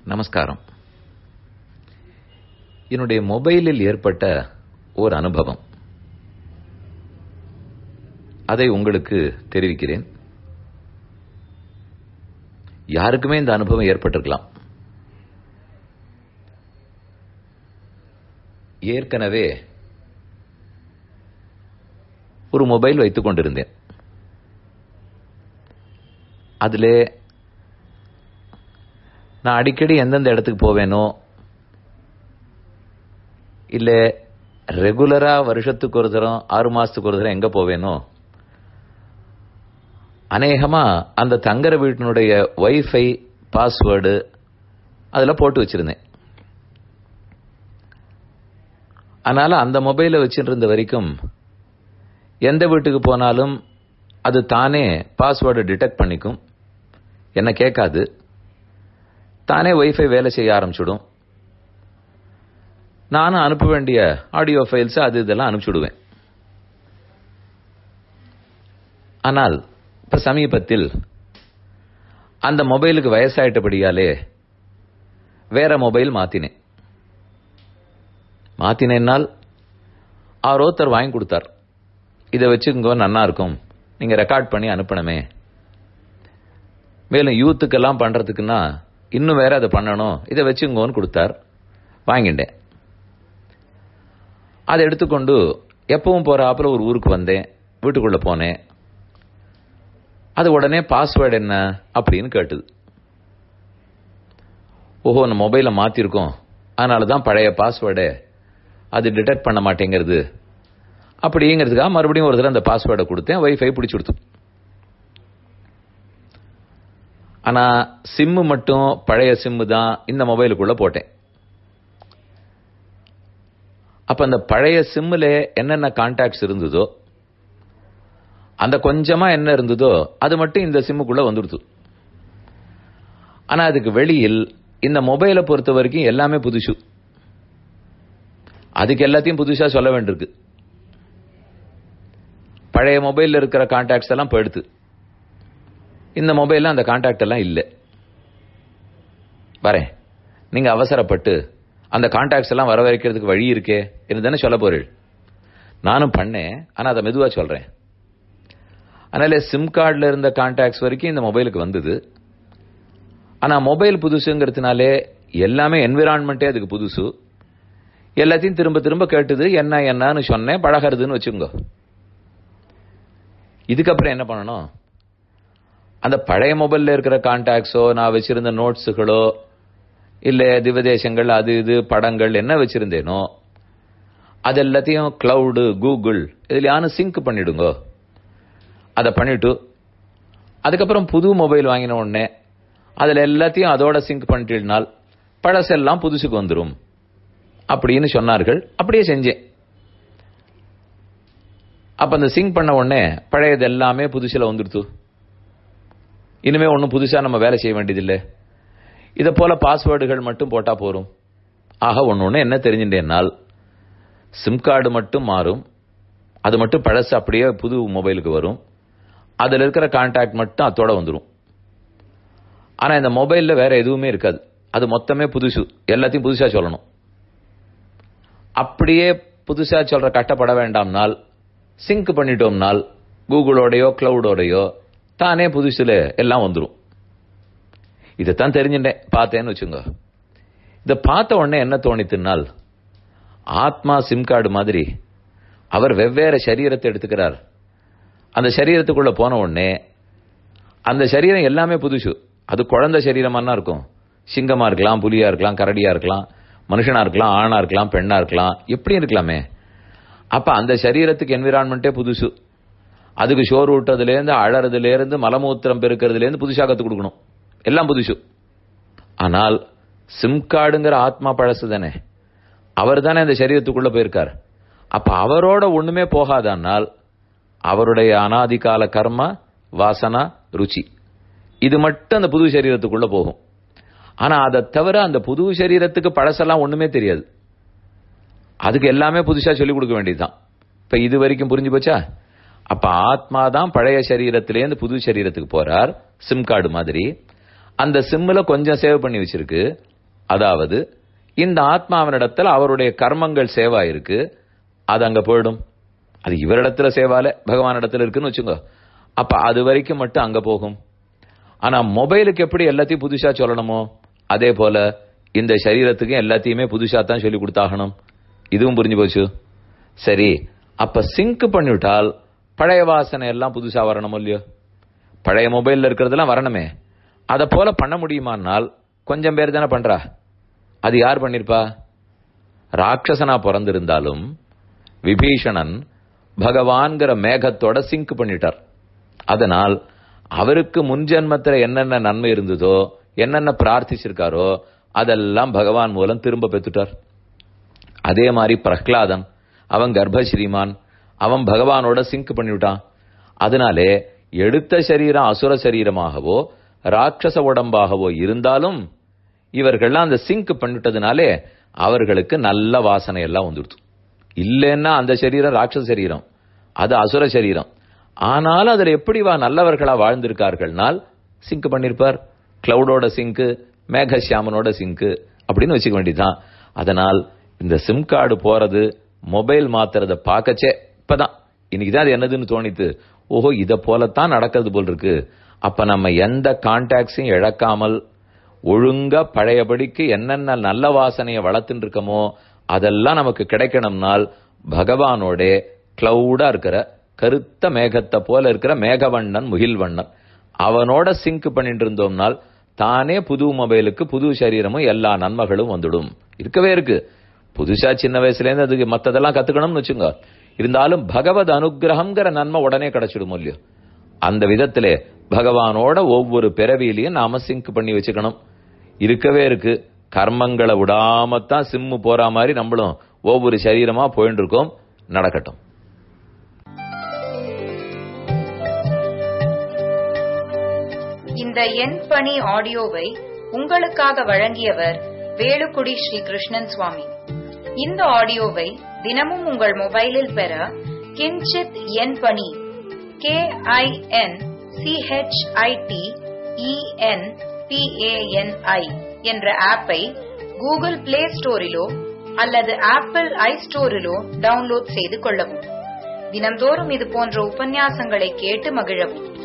நமஸ்காரம் என்னுடைய மொபைலில் ஏற்பட்ட ஓர் அனுபவம் அதை உங்களுக்கு தெரிவிக்கிறேன் யாருக்குமே இந்த அனுபவம் ஏற்பட்டிருக்கலாம் ஏற்கனவே ஒரு மொபைல் வைத்துக் கொண்டிருந்தேன் அதிலே நான் அடிக்கடி எந்தெந்த இடத்துக்கு போவேனோ இல்ல ரெகுலரா வருஷத்துக்கு ஒரு தரம் ஆறு மாசத்துக்கு ஒரு தரம் எங்க போவேனோ அநேகமா அந்த தங்கர வீட்டினுடைய வைஃபை பாஸ்வேர்டு அதுல போட்டு வச்சிருந்தேன் அதனால அந்த மொபைலை வச்சுட்டு இருந்த வரைக்கும் எந்த வீட்டுக்கு போனாலும் அது தானே பாஸ்வேர்டை டிடெக்ட் பண்ணிக்கும் என்ன கேட்காது தானே வைஃபை வேலை செய்ய ஆரம்பிச்சுடும் நானும் அனுப்ப வேண்டிய ஆடியோ ஃபைல்ஸ் அது இதெல்லாம் அனுப்பிச்சுடுவேன் ஆனால் இப்ப சமீபத்தில் அந்த மொபைலுக்கு வயசாயிட்டபடியாலே வேற மொபைல் மாத்தினேன் மாத்தினேன்னால் அவர் ஒருத்தர் வாங்கி கொடுத்தார் இதை வச்சுக்கோ நன்னா இருக்கும் நீங்க ரெக்கார்ட் பண்ணி அனுப்பணுமே மேலும் யூத்துக்கெல்லாம் பண்றதுக்குன்னா இன்னும் வேற அதை பண்ணணும் இதை வச்சுங்கோன்னு கொடுத்தார் வாங்கிட்டேன் அதை எடுத்துக்கொண்டு எப்பவும் போற ஆப்பில் ஒரு ஊருக்கு வந்தேன் வீட்டுக்குள்ள போனேன் அது உடனே பாஸ்வேர்டு என்ன அப்படின்னு கேட்டுது ஓஹோ நம்ம மொபைலை மாத்திருக்கோம் அதனால தான் பழைய பாஸ்வேர்டை அது டிடெக்ட் பண்ண மாட்டேங்கிறது அப்படிங்கிறதுக்காக மறுபடியும் ஒரு தடவை அந்த பாஸ்வேர்டை கொடுத்தேன் வைஃபை பிடிச்சி கொடுத்து ஆனா சிம்மு மட்டும் பழைய சிம்மு தான் இந்த மொபைலுக்குள்ள போட்டேன் அப்ப அந்த பழைய சிம்முல என்னென்ன கான்டாக்ட்ஸ் இருந்ததோ அந்த கொஞ்சமா என்ன இருந்ததோ அது மட்டும் இந்த சிம்முக்குள்ள வந்துடுது ஆனா அதுக்கு வெளியில் இந்த மொபைலை பொறுத்த வரைக்கும் எல்லாமே புதுசு அதுக்கு எல்லாத்தையும் புதுசா சொல்ல வேண்டியிருக்கு பழைய மொபைல்ல இருக்கிற கான்டாக்ட்ஸ் எல்லாம் போயிடுது இந்த மொபைல்ல அந்த கான்டாக்ட் எல்லாம் இல்லை வரேன் நீங்க அவசரப்பட்டு அந்த கான்டாக்ட்ஸ் எல்லாம் வர வைக்கிறதுக்கு வழி இருக்கே என்று தானே சொல்ல போறீள் நானும் பண்ணேன் ஆனா அதை மெதுவா சொல்றேன் அதனால சிம் கார்டில் இருந்த கான்டாக்ட்ஸ் வரைக்கும் இந்த மொபைலுக்கு வந்தது ஆனா மொபைல் புதுசுங்கிறதுனாலே எல்லாமே என்விரான்மெண்ட்டே அதுக்கு புதுசு எல்லாத்தையும் திரும்ப திரும்ப கேட்டுது என்ன என்னன்னு சொன்னேன் பழகிறதுன்னு வச்சுக்கோங்க இதுக்கப்புறம் என்ன பண்ணணும் அந்த பழைய மொபைல்ல இருக்கிற கான்டாக்ட்ஸோ நான் வச்சிருந்த நோட்ஸுகளோ இல்ல திவதேசங்கள் அது இது படங்கள் என்ன வச்சிருந்தேனோ அது எல்லாத்தையும் கிளவுடு கூகுள் இதுலயானு சிங்க் பண்ணிடுங்க அதை பண்ணிட்டு அதுக்கப்புறம் புது மொபைல் வாங்கின உடனே அதுல எல்லாத்தையும் அதோட சிங்க் பண்ணிட்டுனால் பழசெல்லாம் புதுசுக்கு வந்துடும் அப்படின்னு சொன்னார்கள் அப்படியே செஞ்சேன் அப்ப அந்த சிங்க் பண்ண உடனே பழையது எல்லாமே புதுசுல வந்துடுத்து இனிமே ஒன்றும் புதுசா நம்ம வேலை செய்ய வேண்டியதில்லை இதை போல பாஸ்வேர்டுகள் மட்டும் போட்டா போரும் ஆக ஒன்று ஒன்று என்ன தெரிஞ்சுட்டேன்னால் சிம் கார்டு மட்டும் மாறும் அது மட்டும் பழசு அப்படியே புது மொபைலுக்கு வரும் அதில் இருக்கிற கான்டாக்ட் மட்டும் அதோட வந்துடும் ஆனா இந்த மொபைல்ல வேற எதுவுமே இருக்காது அது மொத்தமே புதுசு எல்லாத்தையும் புதுசா சொல்லணும் அப்படியே புதுசா சொல்ற கட்டப்பட வேண்டாம்னால் சிங்க் பண்ணிட்டோம்னால் கூகுளோடையோ கிளவுடோடையோ தானே புதுசுல எல்லாம் வந்துடும் இதைத்தான் தெரிஞ்சுட்டேன் பார்த்தேன்னு வச்சுங்க இதை பார்த்த உடனே என்ன தோணித்துனால் ஆத்மா சிம் கார்டு மாதிரி அவர் வெவ்வேறு சரீரத்தை எடுத்துக்கிறார் அந்த சரீரத்துக்குள்ள போன உடனே அந்த சரீரம் எல்லாமே புதுசு அது குழந்தை சரீரமா இருக்கும் சிங்கமா இருக்கலாம் புலியா இருக்கலாம் கரடியா இருக்கலாம் மனுஷனா இருக்கலாம் ஆணா இருக்கலாம் பெண்ணா இருக்கலாம் எப்படி இருக்கலாமே அப்ப அந்த சரீரத்துக்கு என்விரான்மெண்டே புதுசு அதுக்கு ஷோர் ஊட்டுறதுல இருந்து அழறதுல இருந்து மலமூத்திரம் பெருக்கிறதுல இருந்து புதுசா கத்து கொடுக்கணும் எல்லாம் புதுசு ஆனால் சிம் கார்டுங்கிற ஆத்மா பழசு தானே அவர் தானே அந்த சரீரத்துக்குள்ள போயிருக்கார் அப்ப அவரோட ஒண்ணுமே போகாதானால் அவருடைய அனாதிகால கர்ம வாசனா ருச்சி இது மட்டும் அந்த புது சரீரத்துக்குள்ள போகும் ஆனா அதை தவிர அந்த புது சரீரத்துக்கு பழசெல்லாம் ஒண்ணுமே தெரியாது அதுக்கு எல்லாமே புதுசா சொல்லிக் கொடுக்க வேண்டியதுதான் இப்ப இது வரைக்கும் புரிஞ்சு போச்சா அப்ப ஆத்மா தான் பழைய சரீரத்திலேருந்து புது சரீரத்துக்கு போறார் சிம் கார்டு மாதிரி அந்த சிம்ல கொஞ்சம் சேவ் பண்ணி வச்சிருக்கு அதாவது இந்த ஆத்மாவினிடத்துல அவருடைய கர்மங்கள் சேவா இருக்கு அது அங்க போயிடும் அது இவரிடத்துல சேவால பகவான் இடத்துல இருக்குன்னு வச்சுங்க அப்ப அது வரைக்கும் மட்டும் அங்க போகும் ஆனா மொபைலுக்கு எப்படி எல்லாத்தையும் புதுசா சொல்லணுமோ அதே போல இந்த சரீரத்துக்கும் எல்லாத்தையுமே புதுசா தான் சொல்லி கொடுத்தாகணும் இதுவும் புரிஞ்சு போச்சு சரி அப்ப சிங்க் பண்ணிவிட்டால் பழைய வாசனை எல்லாம் புதுசா வரணும் இல்லையோ பழைய மொபைல்ல இருக்கிறதெல்லாம் வரணுமே அத போல பண்ண முடியுமானால் கொஞ்சம் பேர் தானே பண்றா அது யார் பண்ணிருப்பா ராட்சசனா பிறந்திருந்தாலும் விபீஷணன் பகவான்கிற மேகத்தோட சிங்க் பண்ணிட்டார் அதனால் அவருக்கு முன் ஜென்மத்துல என்னென்ன நன்மை இருந்ததோ என்னென்ன பிரார்த்திச்சிருக்காரோ அதெல்லாம் பகவான் மூலம் திரும்ப பெற்றுட்டார் அதே மாதிரி பிரஹ்லாதன் அவன் கர்ப்பஸ்ரீமான் அவன் பகவானோட சிங்க் பண்ணிவிட்டான் அதனாலே எடுத்த சரீரம் அசுர சரீரமாகவோ ராட்சச உடம்பாகவோ இருந்தாலும் இவர்கள்லாம் அந்த சிங்க் பண்ணிட்டதுனாலே அவர்களுக்கு நல்ல வாசனை எல்லாம் வந்துடுது இல்லைன்னா அந்த சரீரம் ராட்சச சரீரம் அது அசுர சரீரம் ஆனாலும் அதுல எப்படி வா நல்லவர்களா வாழ்ந்திருக்கார்கள்னால் சிங்க் பண்ணிருப்பார் கிளவுடோட சிங்க் மேகசியாமனோட சிங்க் அப்படின்னு வச்சுக்க வேண்டியதுதான் அதனால் இந்த சிம் கார்டு போறது மொபைல் மாத்துறத பார்க்கச்சே இப்பதான் இன்னைக்கு தான் அது என்னதுன்னு தோணித்து ஓஹோ இத போலத்தான் நடக்கிறது போல் இருக்கு அப்ப நம்ம எந்த கான்டாக்ட்ஸையும் இழக்காமல் ஒழுங்கா பழையபடிக்கு என்னென்ன நல்ல வாசனையை வளர்த்துட்டு இருக்கமோ அதெல்லாம் நமக்கு கிடைக்கணும்னால் பகவானோட கிளவுடா இருக்கிற கருத்த மேகத்தை போல இருக்கிற மேகவண்ணன் முகில்வண்ணன் அவனோட சிங்க் பண்ணிட்டு இருந்தோம்னால் தானே புது மொபைலுக்கு புது சரீரமும் எல்லா நன்மைகளும் வந்துடும் இருக்கவே இருக்கு புதுசா சின்ன வயசுல இருந்து அதுக்கு மத்ததெல்லாம் கத்துக்கணும்னு வச்சுங்க இருந்தாலும் பகவத் அனுகிரகம்ங்கிற நன்மை உடனே கிடைச்சிடும் இல்லையோ அந்த விதத்திலே பகவானோட ஒவ்வொரு பிறவியிலையும் நாம சிங்க் பண்ணி வச்சுக்கணும் இருக்கவே இருக்கு கர்மங்களை விடாமத்தான் சிம்மு போற மாதிரி நம்மளும் ஒவ்வொரு சரீரமா போயிட்டு இருக்கோம் நடக்கட்டும் இந்த எண் பணி ஆடியோவை உங்களுக்காக வழங்கியவர் வேலுக்குடி ஸ்ரீ கிருஷ்ணன் சுவாமி இந்த ஆடியோவை தினமும் உங்கள் மொபைலில் பெற கிஞ்சித் எண் பணி கே ஐ என் சிஹெச்ஐடி இஎன் பிஏஎன்ஐ என்ற ஆப்பை கூகுள் பிளே ஸ்டோரிலோ அல்லது ஆப்பிள் ஐ ஸ்டோரிலோ டவுன்லோட் செய்து கொள்ளவும் தினம்தோறும் இது போன்ற உபன்யாசங்களை கேட்டு மகிழவும்